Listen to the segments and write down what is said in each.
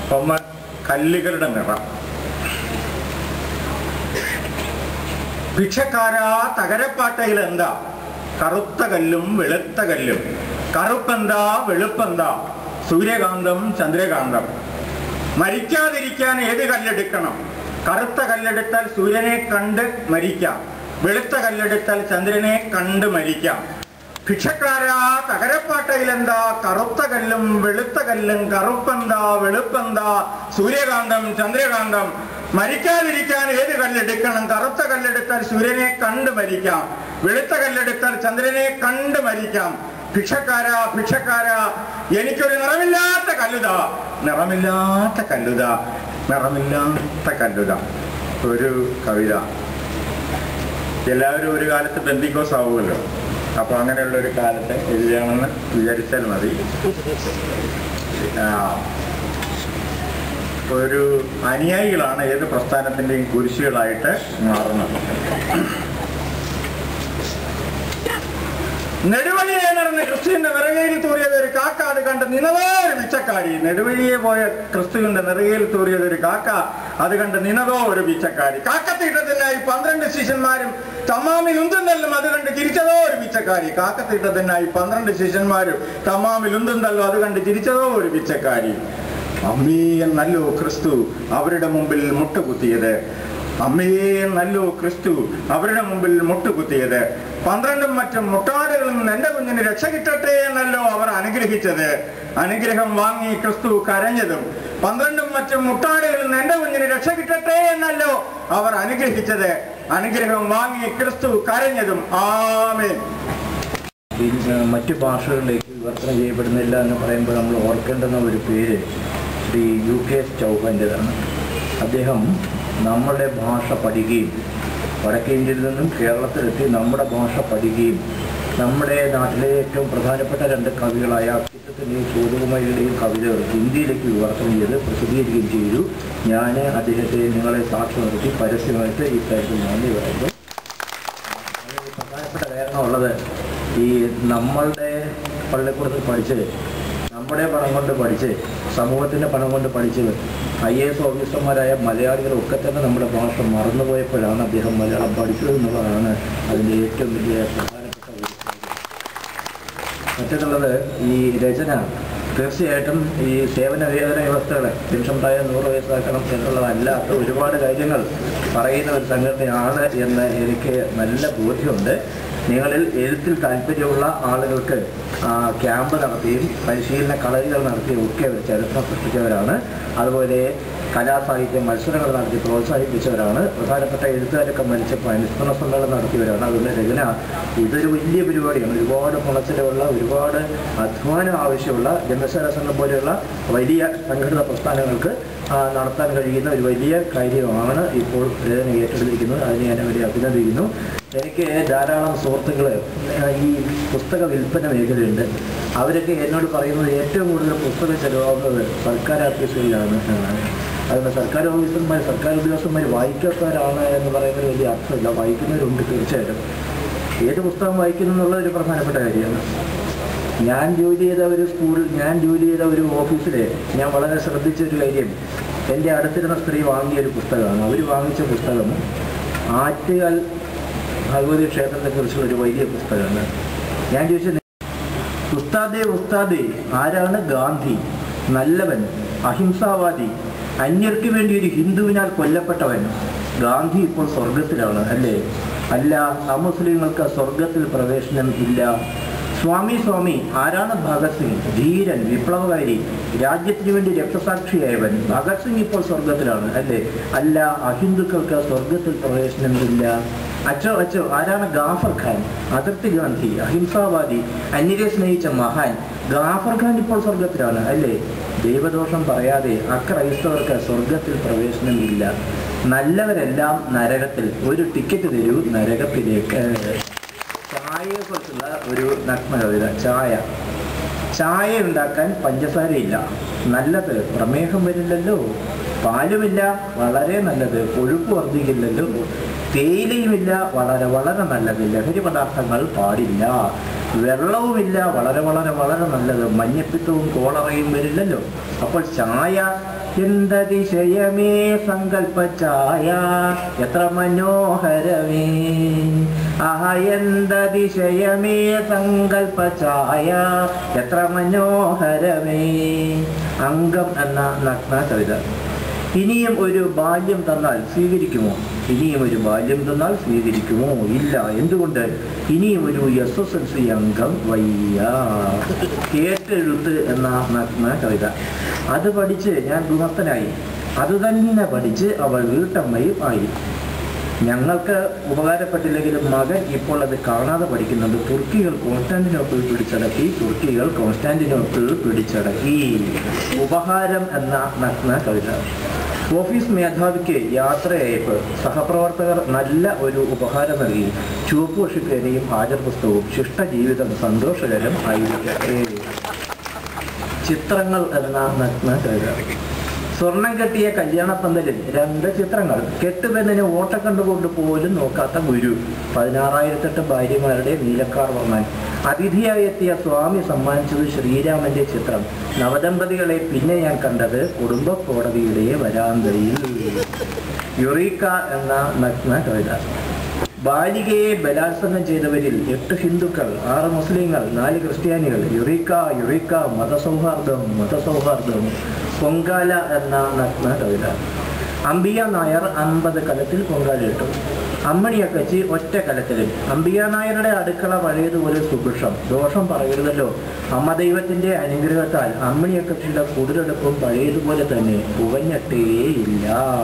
ഒന്ന് കല്ലുകളുടെ നിറം ഭിക്ഷക്കാരാ തകരപ്പാട്ടയിൽ എന്താ കറുത്ത കല്ലും വെളുത്ത കല്ലും കറുപ്പെന്താ വെളുപ്പെന്താ സൂര്യകാന്തം ചന്ദ്രകാന്തം മരിക്കാതിരിക്കാൻ ഏത് കല്ലെടുക്കണം കറുത്ത കല്ലെടുത്താൽ സൂര്യനെ കണ്ട് മരിക്കാം വെളുത്ത കല്ലെടുത്താൽ ചന്ദ്രനെ കണ്ട് മരിക്കാം ഭിക്ഷക്കാരാ തകരപ്പാട്ടയിൽ എന്താ കറുത്ത കല്ലും വെളുത്ത കല്ലും കറുപ്പെന്താ വെളുപ്പെന്താ സൂര്യകാന്തം ചന്ദ്രകാന്തം മരിക്കാതിരിക്കാൻ ഏത് കല്ലെടുക്കണം കറുത്ത കല്ലെടുത്താൽ സൂര്യനെ കണ്ട് മരിക്കാം വെളുത്ത കല്ലെടുത്താൽ ചന്ദ്രനെ കണ്ട് മരിക്കാം ഭിക്ഷക്കാരാ ഭിക്ഷക്കാരാ എനിക്കൊരു നിറമില്ലാത്ത കല്ലുത നിറമില്ലാത്ത കല്ലുത നിറമില്ലാത്ത കല്ലുത ഒരു കവിത എല്ലാവരും ഒരു കാലത്ത് ബന്ധിക്കോസ് ആവുമല്ലോ അപ്പൊ അങ്ങനെയുള്ള ഒരു കാലത്ത് എഴുതണമെന്ന് വിചാരിച്ചാൽ മതി ആ, ഒരു അനുയായികളാണ് ഏത് പ്രസ്ഥാനത്തിന്റെയും കുരിശുകളായിട്ട് മാറുന്നത് നെടുവഴിയെ നടന്ന് ക്രിസ്തുവിന്റെ നിറകയിൽ തൂറിയത് ഒരു കാക്ക അത് കണ്ട് നിന്നതോ ഒരു പിച്ചക്കാരി നെടുവഴിയെ പോയ ക്രിസ്തുവിന്റെ നിറകയിൽ തൂറിയത് ഒരു കാക്ക അത് കണ്ട് നിന്നതോ ഒരു പിച്ചക്കാരി കാക്കത്തീട്ടത്തിനായി പന്ത്രണ്ട് ശിഷ്യന്മാരും തമാമിൽ ഉന്തുന്നല്ലും അത് കണ്ട് ചിരിച്ചതോ ഒരു പിച്ചക്കാരി കാക്കത്തീട്ടത്തിനായി പന്ത്രണ്ട് ശിഷ്യന്മാരും തമാമിൽ ഉന്തുന്നല്ലോ അത് കണ്ട് ചിരിച്ചതോ ഒരു പിച്ചക്കാരി അമ്മേ നല്ലോ ക്രിസ്തു അവരുടെ മുമ്പിൽ മുട്ടുകുത്തിയത് അമ്മേ നല്ലോ ക്രിസ്തു അവരുടെ മുമ്പിൽ മുട്ടുകുത്തിയത് പന്ത്രണ്ടും മറ്റും മുട്ടാടുകളും എന്റെ കുഞ്ഞിന് രക്ഷ കിട്ടട്ടെ എന്നല്ലോ അവർ അനുഗ്രഹിച്ചത് അനുഗ്രഹം വാങ്ങി ക്രിസ്തു കരഞ്ഞതും പന്ത്രണ്ടും മറ്റും മുട്ടാടുകളും എന്റെ കുഞ്ഞിന് രക്ഷ കിട്ടട്ടെ എന്നല്ലോ അവർ അനുഗ്രഹിച്ചത് അനുഗ്രഹം വാങ്ങി ക്രിസ്തു കരഞ്ഞതും ആമേൻ പിന്നെ മറ്റു ഭാഷകളിലേക്ക് വിവർത്തനം ചെയ്യപ്പെടുന്നില്ല എന്ന് പറയുമ്പോൾ നമ്മൾ ഓർക്കേണ്ടുന്ന ഒരു പേര് ശ്രീ യു കെ എസ് ചൗഹാൻ്റെതാണ് അദ്ദേഹം നമ്മുടെ ഭാഷ പഠിക്കുകയും വടക്കേ ഇന്ത്യയിൽ നിന്നും കേരളത്തിലെത്തി നമ്മുടെ ഭാഷ പഠിക്കുകയും നമ്മുടെ നാട്ടിലെ ഏറ്റവും പ്രധാനപ്പെട്ട രണ്ട് കവികളായ അക്കിത്തത്തിൻ്റെയും സൂര്യകുമാരിയുടെയും കവിതകൾ ഹിന്ദിയിലേക്ക് വിവർത്തനം ചെയ്ത് പ്രസിദ്ധീകരിക്കുകയും ചെയ്തു ഞാൻ അദ്ദേഹത്തെ നിങ്ങളെ സാക്ഷി നിർത്തി പരസ്യമായിട്ട് ഈ കാര്യത്തിൽ നന്ദി പറയുന്നു അതിന് പ്രധാനപ്പെട്ട കാരണമുള്ളത് ഈ നമ്മളുടെ പള്ളിക്കൂടത്തിൽ പഠിച്ച് നമ്മുടെ പണം കൊണ്ട് പഠിച്ച് സമൂഹത്തിൻ്റെ പണം കൊണ്ട് പഠിച്ച് ഐ എ എസ് ഓഫീസർമാരായ മലയാളികളൊക്കെ തന്നെ നമ്മുടെ ഭാഷ മറന്നുപോയപ്പോഴാണ് അദ്ദേഹം മലയാളം പഠിച്ചത് എന്നുള്ളതാണ് അതിൻ്റെ ഏറ്റവും വലിയ പ്രധാനപ്പെട്ട ഒരു കാര്യം മറ്റൊന്നുള്ളത് ഈ രചന തീർച്ചയായിട്ടും ഈ സേവന വേതന വ്യവസ്ഥകളെ പെൻഷൻ പ്രായം നൂറ് വയസ്സാക്കണം എന്നുള്ളതല്ലാത്ത ഒരുപാട് കാര്യങ്ങൾ പറയുന്ന ഒരു സംഘടനയാണ് എന്ന് എനിക്ക് നല്ല ബോധ്യമുണ്ട് നിങ്ങളിൽ എഴുത്തിൽ താല്പര്യമുള്ള ആളുകൾക്ക് ആ, ക്യാമ്പ് നടത്തിയും പരിശീലന കളരികൾ നടത്തിയും ഒക്കെ അവർ ചരിത്രം സൃഷ്ടിച്ചവരാണ് അതുപോലെ കലാസാഹിത്യ മത്സരങ്ങൾ നടത്തി പ്രോത്സാഹിപ്പിച്ചവരാണ് പ്രധാനപ്പെട്ട എഴുത്തുകാരൊക്കെ മരിച്ചപ്പോൾ അനുസ്മരണ സമ്മേളനം നടത്തിയവരാണ് അതുകൊണ്ട് രചന ഇതൊരു വലിയ പരിപാടിയാണ് ഒരുപാട് മുളച്ചിലുള്ള ഒരുപാട് അധ്വാനം ആവശ്യമുള്ള ജനസേന സംഘം പോലെയുള്ള വലിയ സംഘടിത പ്രസ്ഥാനങ്ങൾക്ക് ആ, നടത്താൻ കഴിയുന്ന ഒരു വലിയ കാര്യമാണ് ഇപ്പോൾ രചന ഏറ്റെടുത്തിരിക്കുന്നത് അതിനെ ഞാൻ അവരെ അഭിനന്ദിക്കുന്നു എനിക്ക് ധാരാളം സുഹൃത്തുക്കൾ ഈ പുസ്തക വിൽപ്പന മേഖലയുണ്ട് അവരൊക്കെ എന്നോട് പറയുന്നത് ഏറ്റവും കൂടുതൽ പുസ്തകം ചെലവാകുന്നത് സർക്കാർ ഓഫീസുകളിലാണ് എന്നാണ് അതുകൊണ്ട് സർക്കാർ ഓഫീസർമാർ സർക്കാർ ഉദ്യോഗസ്ഥന്മാർ വായിക്കാത്തവരാണ് എന്ന് പറയുന്നത് വലിയ അർത്ഥമില്ല വായിക്കുന്നവരുണ്ട് തീർച്ചയായിട്ടും ഏത് പുസ്തകം വായിക്കുന്നു എന്നുള്ളത് ഒരു പ്രധാനപ്പെട്ട കാര്യമാണ് ഞാൻ ജോലി ചെയ്ത ഒരു സ്കൂളിൽ ഞാൻ ജോലി ചെയ്ത ഒരു ഓഫീസിൽ ഞാൻ വളരെ ശ്രദ്ധിച്ച ഒരു കാര്യം എൻ്റെ അടുത്തിരുന്ന സ്ത്രീ വാങ്ങിയ ഒരു പുസ്തകമാണ് അവർ വാങ്ങിച്ച പുസ്തകം ആറ്റുകാൽ ഭഗവതി ക്ഷേത്രത്തെക്കുറിച്ചുള്ള ഒരു വലിയ പുസ്തകമാണ് ഞാൻ ചോദിച്ചത് ഉസ്താദേ ഉസ്താദേ ആരാണ് ഗാന്ധി നല്ലവൻ അഹിംസാവാദി അന്യർക്ക് വേണ്ടി ഒരു ഹിന്ദുവിനാൽ കൊല്ലപ്പെട്ടവൻ ഗാന്ധി ഇപ്പോൾ സ്വർഗത്തിലാണ് അല്ലേ അല്ല അമുസ്ലിങ്ങൾക്ക് സ്വർഗത്തിൽ പ്രവേശനം ഇല്ല സ്വാമി സ്വാമി ആരാണ് ഭഗത് സിംഗ് ധീരൻ വിപ്ലവകാരി രാജ്യത്തിന് വേണ്ടി രക്തസാക്ഷിയായവൻ ഭഗത് സിംഗ് ഇപ്പോൾ സ്വർഗത്തിലാണ് അല്ലേ അല്ല അഹിന്ദുക്കൾക്ക് സ്വർഗത്തിൽ പ്രവേശനം ഇല്ല അച്ചോ അച്ചോ ആരാണ് ഗാഫർ ഖാൻ അതിർത്തി ഗാന്ധി അഹിംസാവാദി അന്യരെ സ്നേഹിച്ച മഹാൻ ഗാഫർ ഖാൻ ഇപ്പോൾ സ്വർഗത്തിലാണ് അല്ലേ ദൈവദോഷം പറയാതെ അക്രൈസ്തവർക്ക് സ്വർഗത്തിൽ പ്രവേശനം ഇല്ല നല്ലവരെല്ലാം നരകത്തിൽ ഒരു ടിക്കറ്റ് തരൂ നരകത്തിലേക്ക് ചായയെക്കുറിച്ചുള്ള ഒരു നഗ്ന കവിത ചായ ചായ ഉണ്ടാക്കാൻ പഞ്ചസാരയില്ല നല്ലത് പ്രമേഹം വരില്ലല്ലോ പാലുമില്ല വളരെ നല്ലത് കൊഴുപ്പ് വർദ്ധിക്കില്ലല്ലോ തേയിലയുമില്ല വളരെ വളരെ നല്ലത് ലഹരി പദാർത്ഥങ്ങൾ പാടില്ല വെള്ളവുമില്ല വളരെ വളരെ വളരെ നല്ലത് മഞ്ഞപ്പിത്തവും കോളറയും വരില്ലല്ലോ അപ്പോൾ ചായ എന്തതിശയമേ സങ്കല്പ ചായ എത്ര മനോഹരമേ ആഹ എന്തതിശയമേ സങ്കല്പ ചായ എത്ര മനോഹരമേ അംഗം എന്ന നഗ്ന കവിത ഇനിയും ഒരു ബാല്യം തന്നാൽ സ്വീകരിക്കുമോ ഇനിയും ഒരു ബാല്യം തന്നാൽ സ്വീകരിക്കുമോ ഇല്ല എന്തുകൊണ്ട് ഇനിയും ഒരു എസ് എസ് എൽ സി അംഗം വയ്യ കേട്ടെഴുത്ത് എന്ന നഗ്ന കവിത അത് പഠിച്ച് ഞാൻ ഗുണസ്ഥനായി അത് തന്നെ പഠിച്ച് അവൾ വീട്ടമ്മയും ആയി ഞങ്ങൾക്ക് ഉപകാരപ്പെട്ടില്ലെങ്കിലും മകൻ ഇപ്പോൾ അത് കാണാതെ പഠിക്കുന്നുണ്ട് തുർക്കികൾ കോൺസ്റ്റാന്റിനോപ്പിൾ പിടിച്ചടക്കി തുർക്കികൾ കോൺസ്റ്റാന്റിനോപ്പിൾ പിടിച്ചടക്കി ഉപഹാരം എന്ന നഗ്ന കവിത ഓഫീസ് മേധാവിക്ക് യാത്രയയപ്പ് സഹപ്രവർത്തകർ നല്ല ഒരു ഉപഹാരം നൽകി ചുവപ്പ് വർഷിപ്പേനയും ഹാജർ പുസ്തകവും ശിഷ്ടജീവിതം സന്തോഷകരം ആയിരിക്കട്ടെ ചിത്രങ്ങൾ എന്ന നഗ്ന കവിത സ്വർണം കെട്ടിയ കല്യാണപ്പന്തലിൽ രണ്ട് ചിത്രങ്ങൾ കെട്ടുപെണ്ണിന് ഓട്ട കണ്ടുകൊണ്ട് പോലും നോക്കാത്ത ഗുരു പതിനാറായിരത്തെട്ട് ഭാര്യമാരുടെ നീലക്കാർ വർണ്ണൻ അതിഥിയായി എത്തിയ സ്വാമി സമ്മാനിച്ചത് ശ്രീരാമന്റെ ചിത്രം നവദമ്പതികളെ പിന്നെ ഞാൻ കണ്ടത് കുടുംബ കോടതിയുടെ വരാന്തയിൽ യുറീക്ക എന്ന നഗ്ന കവിത ബാലികയെ ബലാത്സംഗം ചെയ്തവരിൽ എട്ട് ഹിന്ദുക്കൾ ആറ് മുസ്ലിങ്ങൾ നാല് ക്രിസ്ത്യാനികൾ യുറീക്ക യുറീക്ക മതസൗഹാർദ്ദം മതസൗഹാർദ്ദം പൊങ്കാല എന്ന നഗ്ന കവിത അംബിയ നായർ അമ്പത് കലത്തിൽ പൊങ്കാലയിട്ടു അമ്മണിയക്കച്ചി ഒറ്റ കലത്തിലും അംബിയ നായരുടെ അടുക്കള പഴയതുപോലെ സുഭിക്ഷം ദോഷം പറയരുതല്ലോ അമ്മ ദൈവത്തിന്റെ അനുഗ്രഹത്താൽ അമ്മണിയക്കച്ചിയുടെ കുതിരെടുപ്പും പഴയതുപോലെ തന്നെ പുകഞ്ഞട്ടേയില്ല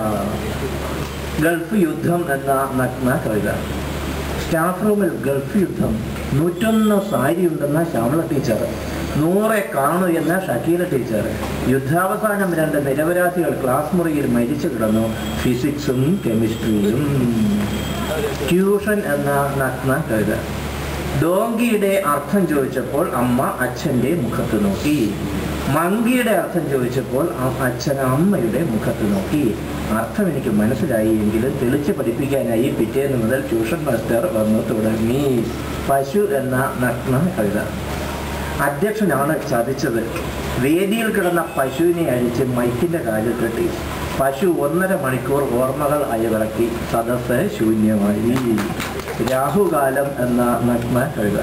ഗൾഫ് യുദ്ധം എന്ന നഗ്ന കവിത സ്റ്റാഫ് റൂമിൽ ഗൾഫ് യുദ്ധം നൂറ്റൊന്ന് സാരി ഉണ്ടെന്ന ശ്യാമള ടീച്ചർ നൂറെ കാണു എന്ന ഷക്കീല ടീച്ചർ യുദ്ധാവസാനം രണ്ട് നിരപരാധികൾ ക്ലാസ് മുറിയിൽ മരിച്ചു കിടന്നു ഫിസിക്സും കെമിസ്ട്രിയും ട്യൂഷൻ എന്ന നഗ്ന കവിത ഡോങ്കിയുടെ അർത്ഥം ചോദിച്ചപ്പോൾ അമ്മ അച്ഛന്റെ മുഖത്ത് നോക്കി മങ്കിയുടെ അർത്ഥം ചോദിച്ചപ്പോൾ അ- അച്ഛൻ അമ്മയുടെ മുഖത്ത് നോക്കി അർത്ഥം എനിക്ക് മനസ്സിലായി എങ്കിലും തെളിച്ച് പഠിപ്പിക്കാനായി പിറ്റേന്ന് മുതൽ ട്യൂഷൻ മാസ്റ്റർ വന്നു തുടങ്ങി പശു എന്ന നഗ്ന കവിത അധ്യക്ഷനാണ് ചതിച്ചത് വേദിയിൽ കിടന്ന പശുവിനെ അഴിച്ച് മൈക്കിന്റെ കാലിൽ കെട്ടി പശു ഒന്നര മണിക്കൂർ ഓർമ്മകൾ അയവിളക്കി സദസ്സ് ശൂന്യമായി രാഹുകാലം എന്ന നഗ്ന കവിത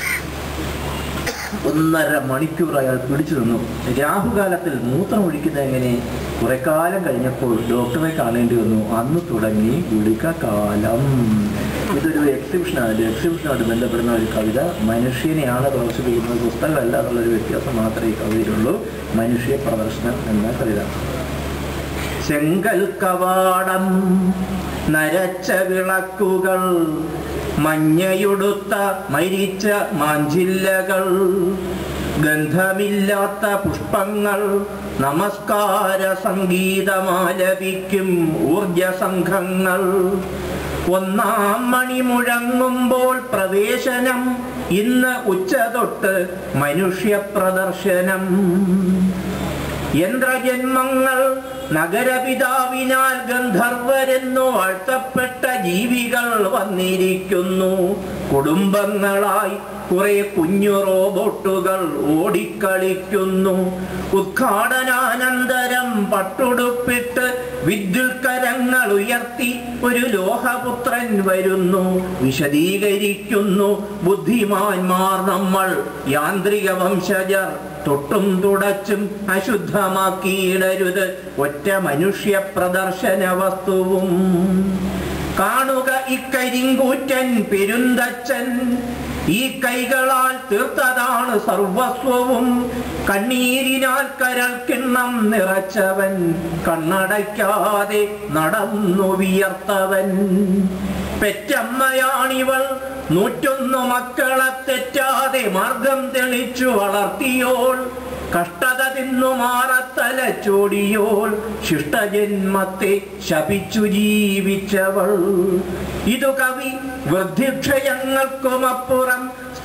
ഒന്നര മണിക്കൂർ അയാൾ പിടിച്ചു നിന്നു രാഹുകാലത്തിൽ മൂത്രം ഒഴിക്കുന്നത് എങ്ങനെ കുറെ കാലം കഴിഞ്ഞപ്പോൾ ഡോക്ടറെ കാണേണ്ടി വന്നു അന്ന് തുടങ്ങി ഗുളികകാലം ഇതൊരു എക്സിബിഷനാണ് എക്സിബിഷനായിട്ട് ബന്ധപ്പെടുന്ന ഒരു കവിത മനുഷ്യനെയാണ് പ്രദർശിപ്പിക്കുന്നത് പുസ്തകമല്ല എന്നുള്ളൊരു വ്യത്യാസം മാത്രമേ ഈ കവിതയിലുള്ളൂ മനുഷ്യ പ്രദർശനം എന്ന കവിത ചെങ്കൽ കവാടം നരച്ച വിളക്കുകൾ മഞ്ഞയുടുത്ത മരിച്ച മാഞ്ചില്ലകൾ ഗന്ധമില്ലാത്ത പുഷ്പങ്ങൾ നമസ്കാര സംഗീതമാലപിക്കും ഊർജ സംഘങ്ങൾ ഒന്നാം മണി മുഴങ്ങുമ്പോൾ പ്രവേശനം ഇന്ന് ഉച്ച തൊട്ട് മനുഷ്യ പ്രദർശനം യന്ത്രജന്മങ്ങൾ നഗരപിതാവിനാൽ ഗന്ധർവരെന്നു വാഴ്ത്തപ്പെട്ട ജീവികൾ വന്നിരിക്കുന്നു കുടുംബങ്ങളായി കുറെ കുഞ്ഞു റോബോട്ടുകൾ ഓടിക്കളിക്കുന്നു ഉദ്ഘാടനാനന്തരം പട്ടുടുപ്പിട്ട് വിദ്യുൽക്കരങ്ങൾ ഉയർത്തി ഒരു ലോഹപുത്രൻ വരുന്നു വിശദീകരിക്കുന്നു ബുദ്ധിമാന്മാർ നമ്മൾ യാന്ത്രിക വംശജർ തൊട്ടും തുടച്ചും അശുദ്ധമാക്കിയിടരുത് ഒറ്റ മനുഷ്യ പ്രദർശന വസ്തുവും കാണുക ഇക്കരിങ്കൂറ്റൻ പെരുന്തച്ചൻ ഈ കൈകളാൽ തീർത്തതാണ് സർവസ്വവും കണ്ണീരിനാൽ കരൾ കിണ്ണം നിറച്ചവൻ കണ്ണടയ്ക്കാതെ നടന്നു വിയർത്തവൻ പെറ്റമ്മയാണിവൾ നൂറ്റൊന്നു മക്കളെ തെറ്റാതെ മാർഗം തെളിച്ചു വളർത്തിയോൾ കഷ്ടത തിന്നു മാറത്തല ചോടിയോൾ ശിഷ്ടജന്മത്തെ ശപിച്ചു ജീവിച്ചവൾ ഇതു കവി വൃദ്ധിക്ഷയങ്ങൾക്കുമപ്പുറം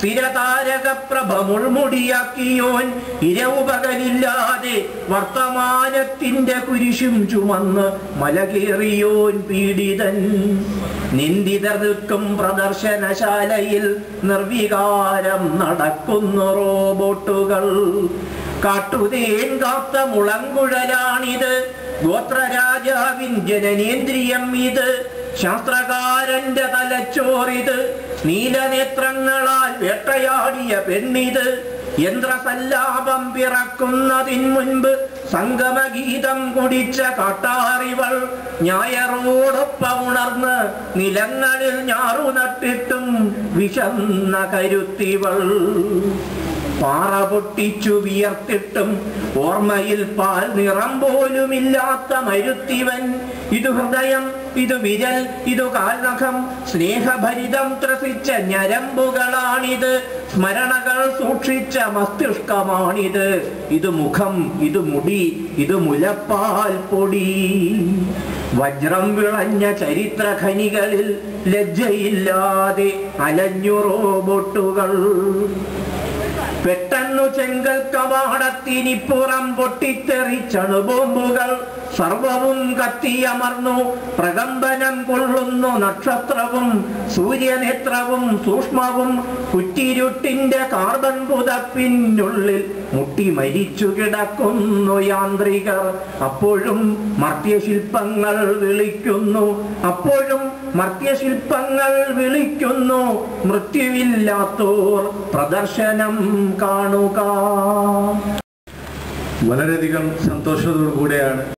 സ്ഥിരതാരക പ്രഭ മുൾമുടിയാക്കിയോൻ ഇരവു പകലില്ലാതെ വർത്തമാനത്തിന്റെ കുരിശും ചുമന്ന് മലകേറിയോൻ പീഡിതൻ നിന്ദിതർ നിൽക്കും പ്രദർശനശാലയിൽ നിർവികാരം നടക്കുന്നു റോബോട്ടുകൾ കാട്ടുതേൻ കാത്ത മുളങ്കുഴലാണിത് ഗോത്രരാജാവിൻ ജനനേന്ദ്രിയം ഇത് ശാസ്ത്രകാരന്റെ തലച്ചോറിത് നീലനേത്രങ്ങളാൽ വേട്ടയാടിയ പെണ്ണിത് യന്ത്രസല്ലാപം പിറക്കുന്നതിൻ മുൻപ് സംഗമഗീതം കുടിച്ച കാട്ടാറിവൾ ഞായറോടൊപ്പം ഉണർന്ന് നിലങ്ങളിൽ ഞാറു നട്ടിട്ടും വിഷന്ന കരുത്തിവൾ പാറ പൊട്ടിച്ചു വിയർത്തിട്ടും ഓർമ്മയിൽ പാൽ നിറം പോലുമില്ലാത്ത മരുത്തിവൻ ഇതു ഹൃദയം ഇതു വിരൽ ഇതു കാൽനഖം സ്നേഹഭരിതം ത്രസിച്ച ഞരമ്പുകളാണിത് സ്മരണകൾ സൂക്ഷിച്ച മസ്തിഷ്കമാണിത് ഇത് മുഖം ഇത് മുടി ഇത് മുലപ്പാൽ പൊടി വജ്രം വിളഞ്ഞ ചരിത്ര ഖനികളിൽ ലജ്ജയില്ലാതെ അലഞ്ഞു റോബോട്ടുകൾ പെട്ടെന്നു ചെങ്കൽ കവാടത്തിനിപ്പുറം പൊട്ടിത്തെറിച്ചണു ബോംബുകൾ സർവവും കത്തിയമർന്നു പ്രകമ്പനം കൊള്ളുന്നു നക്ഷത്രവും സൂര്യനേത്രവും സൂക്ഷ്മവും കുറ്റിരുട്ടിന്റെ കാർബൺ പുതപ്പിനുള്ളിൽ മുട്ടി മരിച്ചു കിടക്കുന്നു യാന്ത്രികർ അപ്പോഴും മർത്യശില്പങ്ങൾ വിളിക്കുന്നു അപ്പോഴും മർത്യശില്പങ്ങൾ വിളിക്കുന്നു മൃത്യുവില്ലാത്തോർ പ്രദർശനം കാണുക വളരെയധികം സന്തോഷത്തോടു കൂടെയാണ്